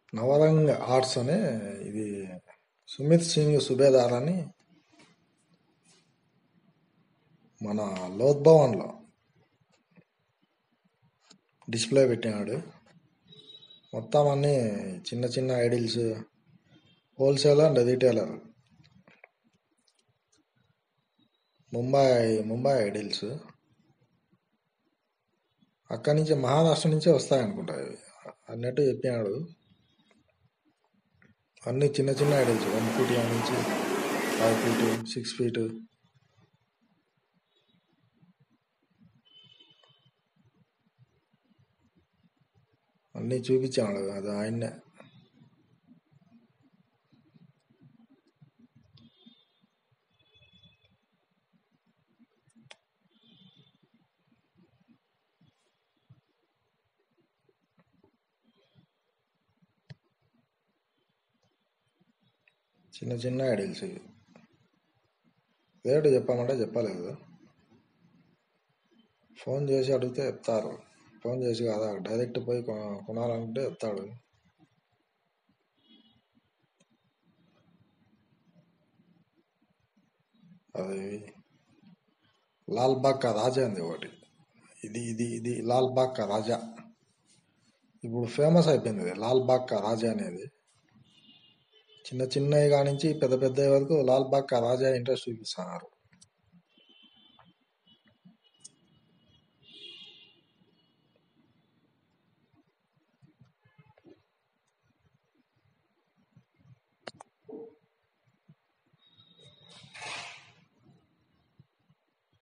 Navrang arts అనే ఇది సుమిత్ సింగ్ సుబేదార్ అని మన లోత్ భవన్లో డిస్ప్లే పెట్టినాడు మొత్తం అన్ని చిన్న చిన్న idols wholesale and retailer Mumbai Mumbai idols అక్కడి నుంచి మహారాష్ట్ర నుంచే వస్తాయనుకుంటా ఇవి అన్నట్టు చెప్పినాడు అన్ని చిన్న చిన్న ఐడిల్స్ వన్ ఫీట్ నుంచి ఫైవ్ ఫీట్ సిక్స్ ఫీట్ అన్నీ చూపించాడు అది ఆయన్నే చిన్న చిన్న ఐడిల్స్ ఇవి రేటు చెప్పామంటే చెప్పలేదు ఫోన్ చేసి అడిగితే చెప్తారు ఫోన్ చేసి కాదా డైరెక్ట్ పోయి కొ- కొనాలంటే చెప్తాడు అది లాల్ బాగ్ కా రాజా ఉంది ఒకటి ఇది ఇది ఇది లాల్ బాగ్ కా రాజా ఇప్పుడు ఫేమస్ అయిపోయింది ఇది లాల్ బాగ్ కా రాజా అనేది చిన్న చిన్నవి కానించి పెద్ద పెద్ద వరకు లాల్ బాగ్ కా రాజా ఇంట్రెస్ట్ చూపిస్తున్నారు